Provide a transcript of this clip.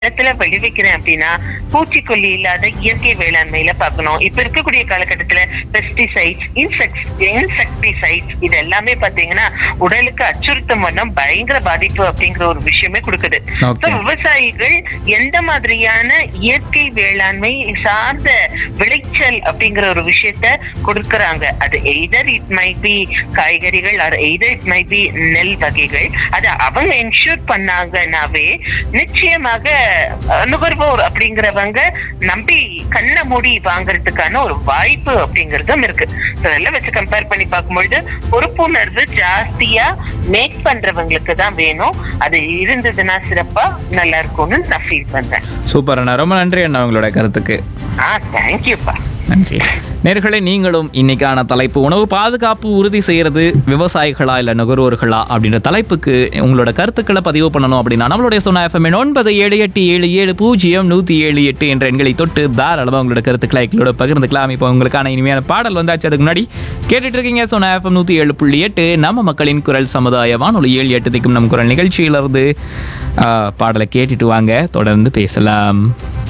இடத்துல விளைவிக்கிறேன் அப்படின்னா பூச்சிக்கொல்லி இல்லாத இயற்கை வேளாண்மையில பார்க்கணும் இப்ப இருக்கக்கூடிய காலகட்டத்துல பெஸ்டிசைட்ஸ் இன்செக்ட் இன்செக்டிசைட்ஸ் இது எல்லாமே பாத்தீங்கன்னா உடலுக்கு அச்சுறுத்தம் வண்ணம் பயங்கர பாதிப்பு அப்படிங்கிற ஒரு விஷயமே கொடுக்குது Okay. So, விவசாயிகள் எந்த மாதிரியான இயற்கை வேளாண்மை சார்ந்த விளைச்சல் அப்படிங்கிற ஒரு விஷயத்த கொடுக்கறாங்க அது எய்தர் இட் மை பி காய்கறிகள் or either it may be நெல் வகைகள் அது அவங்க என்ஷூர் பண்ணாங்கன்னாவே நிச்சயமாக அஹ், நுகர்வோர் அப்படிங்கிறவங்க நம்பி கண்ணை மூடி வாங்குறதுக்கான ஒரு வாய்ப்பு அப்படிங்கறதும் இருக்கு So, இதெல்லாம் வச்சு கம்பேர் பண்ணி பார்க்கும்பொழுது பொறுப்புணர்வு ஜாஸ்தியா மேக் பண்றவங்களுக்கு தான் வேணும் அது இருந்ததுன்னா சிறப்பா நல்லா இருக்கும்னு நான் ஃபீல் பண்றேன் சூப்பர் அண்ணா ரொம்ப நன்றி அண்ணா உங்களோட கருத்துக்கு ஆ தேங்க்யூப்பா நன்றி நேர்களே நீங்களும் இன்னைக்கான தலைப்பு உணவு பாதுகாப்பு உறுதி செய்யறது விவசாயிகளா இல்ல நுகர்வோர்களா அப்படின்ற தலைப்புக்கு உங்களோட கருத்துக்களை பதிவு பண்ணணும் அப்படின்னா நம்மளுடைய சொன்ன எஃப்எம் ஒன்பது ஏழு எட்டு ஏழு ஏழு பூஜ்ஜியம் நூத்தி ஏழு எட்டு என்ற எண்களை தொட்டு தாராளமாக உங்களோட கருத்துக்களை எங்களோட பகிர்ந்துக்கலாம் இப்போ உங்களுக்கான இனிமையான பாடல் வந்தாச்சு அதுக்கு முன்னாடி கேட்டுட்டு இருக்கீங்க சொன்ன எஃப்எம் நூத்தி ஏழு புள்ளி எட்டு நம்ம மக்களின் குரல் சமுதாய வானொலி ஏழு எட்டு திக்கும் நம் குரல் நிகழ்ச்சியிலிருந்து ஆ, பாடலை கேட்டுட்டு வாங்க தொடர்ந்து பேசலாம்